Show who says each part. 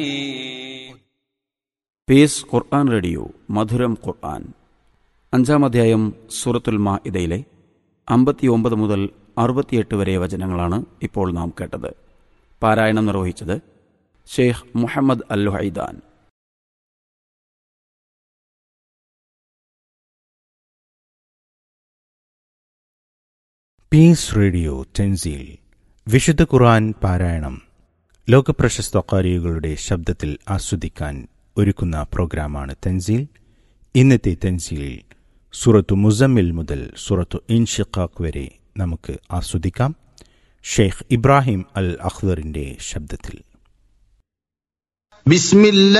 Speaker 1: piece ഖുർആൻ radio മധുരം ഖുർആൻ അഞ്ചാം അധ്യായം സൂറത്തുൽ മാ ഇതയിലെ അമ്പത്തിയൊമ്പത് മുതൽ അറുപത്തിയെട്ട് വരെ വചനങ്ങളാണ് ഇപ്പോൾ നാം കേട്ടത് പാരായണം നിർവഹിച്ചത് Sheikh Muhammad Al Haidan
Speaker 2: Peace Radio തെൻസീൽ വിശുദ്ധ ഖുർആൻ പാരായണം ലോകപ്രശസ്ത കാരികളുടെ ശബ്ദത്തിൽ ആസ്വദിക്കാൻ ഒരുക്കുന്ന പ്രോഗ്രാമാണ് തെൻസീൽ ഇന്നത്തെ തെൻസീലിൽ സുറത്തു മുസമ്മിൽ മുതൽ സുറത്തു ഇൻഷിഖാഖ് വരെ നമുക്ക് ആസ്വദിക്കാം ഷെയ്ഖ് ഇബ്രാഹിം അൽ അഖ്ദറിന്റെ ശബ്ദത്തിൽ
Speaker 3: بسم الله